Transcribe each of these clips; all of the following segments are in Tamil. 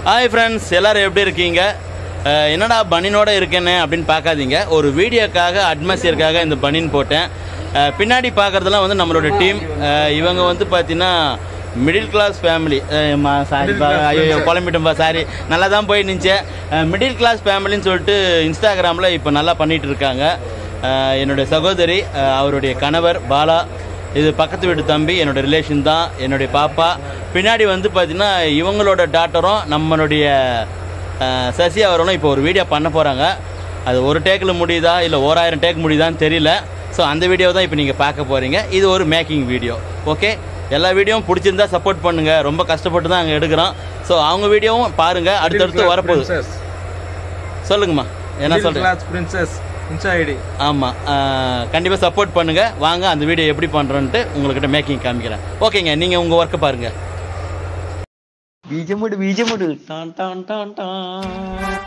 ஹாய் ஃப்ரெண்ட்ஸ் எல்லாரும் எப்படி இருக்கீங்க அஹ், என்னடா பனினோட இருக்கேன்னு அப்படின்னு பார்க்காதீங்க ஒரு வீடியோக்காக அட்மாஸ்பியருக்காக இந்த பனின் போட்டேன் அஹ், பின்னாடி பார்க்குறதெல்லாம் வந்து நம்மளோட டீம் இவங்க வந்து பார்த்தீங்கன்னா மிடில் கிளாஸ் ஃபேமிலி சாரி ஐயோ குழம்பிட்டோம்பா சாரி நல்லா தான் போய் நினச்சேன் மிடில் கிளாஸ் ஃபேமிலின்னு சொல்லிட்டு இன்ஸ்டாகிராமில் இப்போ நல்லா பண்ணிட்டு இருக்காங்க அஹ், என்னுடைய சகோதரி அஹ், அவருடைய கணவர் பாலா இது பக்கத்து வீட்டு தம்பி என்னோட ரிலேஷன் தான் என்னுடைய பாப்பா பின்னாடி வந்து பார்த்தீங்கன்னா இவங்களோட டாட்டரும் நம்மளுடைய அஹ், சசி அவர்களும் இப்போ ஒரு வீடியோ பண்ண போகிறாங்க அது ஒரு டேக்கில் முடியுதா இல்லை ஓராயிரம் டேக் முடியுதான்னு தெரியல ஸோ அந்த வீடியோ தான் இப்போ நீங்கள் பார்க்க போகிறீங்க இது ஒரு மேக்கிங் வீடியோ ஓகே எல்லா வீடியோவும் பிடிச்சிருந்தா சப்போர்ட் பண்ணுங்கள் ரொம்ப கஷ்டப்பட்டு தான் அங்கே எடுக்கிறோம் ஸோ அவங்க வீடியோவும் பாருங்கள் அடுத்தடுத்து வரப்போகுது சொல்லுங்கம்மா என்ன சொல்கிறேன் கிளாஸ் பிரின்சஸ் இன்ஸ்டா ஐடி ஆமாம் கண்டிப்பாக சப்போர்ட் பண்ணுங்கள் வாங்க அந்த வீடியோ எப்படி பண்ணுறோன்ட்டு உங்கள்கிட்ட மேக்கிங் காமிக்கிறேன் ஓகேங்க நீங்கள் உங்கள் ஒர்க்கை பாருங்கள் பீஜமுடு பீஜமுடு டான் டான் டான் டான்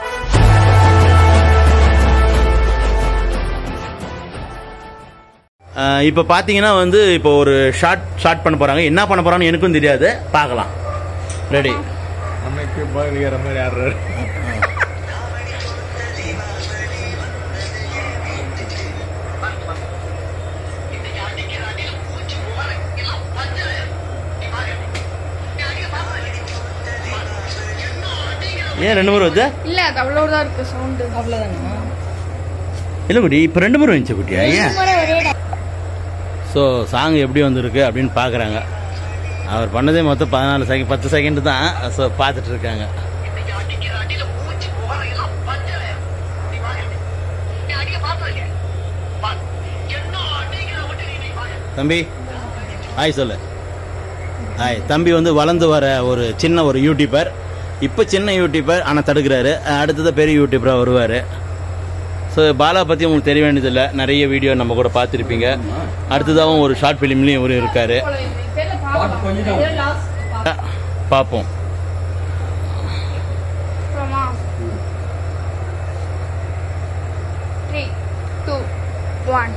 இப்போ பார்த்தீங்கன்னா வந்து இப்போ ஒரு ஷார்ட் ஷார்ட் பண்ண போகிறாங்க என்ன பண்ண போகிறாங்கன்னு எனக்கும் தெரியாது பார்க்கலாம் ரெடி அன்னைக்கு பாலிக்கிற மாதிரி ஆடுறாரு ஏன் ரெண்டு முறை வருது இல்ல அது அவ்வளவுதான் இருக்கு சவுண்ட் அவ்வளவுதானா இல்லை குட்டி இப்போ ரெண்டு முறை வந்துச்சு குட்டியா ஏன் ஒரே ஸோ சாங் எப்படி வந்திருக்கு அப்படின்னு பார்க்குறாங்க அவர் பண்ணதே மொத்தம் பதினாலு செகண்ட் பத்து செகண்ட் தான் ஸோ பார்த்துட்டு இருக்காங்க தம்பி ஹாய் சொல்லு ஹாய் தம்பி வந்து வளர்ந்து வர ஒரு சின்ன ஒரு யூடியூபர் இப்போ சின்ன யூடியூபர் ஆனால் தடுக்கிறாரு அடுத்தது பெரிய யூடியூபராக வருவார் ஸோ பாலா பற்றி உங்களுக்கு தெரிய வேண்டியதில்லை நிறைய வீடியோ நம்ம கூட பார்த்துருப்பீங்க அடுத்ததாகவும் ஒரு ஷார்ட் ஃபிலிம்லேயும் இவர் இருக்கார் பார்ப்போம் அப்புறமா three two one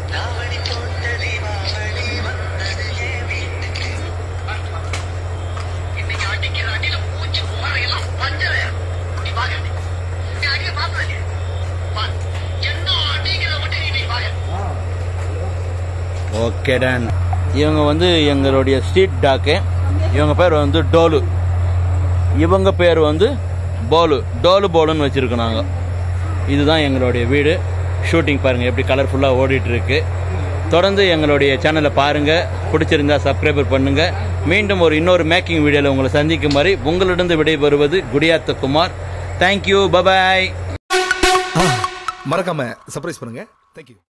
okay done இவங்க வந்து எங்களுடைய ஸ்ட்ரீட் டாக்கு இவங்க பேர் வந்து டோலு இவங்க பேர் வந்து போலு டோலு போலுன்னு வச்சுருக்கோம் நாங்கள் இதுதான் எங்களுடைய வீடு ஷூட்டிங் பாருங்கள் எப்படி கலர்ஃபுல்லாக ஓடிட்டு இருக்கு தொடர்ந்து எங்களுடைய சேனலை பாருங்கள் பிடிச்சிருந்தா சப்ஸ்கிரைபர் பண்ணுங்கள் மீண்டும் ஒரு இன்னொரு மேக்கிங் வீடியோவில் உங்களை சந்திக்கும் மாதிரி உங்களிடம் விடைபெறுவது குடியாத்த குமார் தேங்க்யூ பபாய் மறக்காம சர்ப்ரைஸ் பண்ணுங்க தேங்க்யூ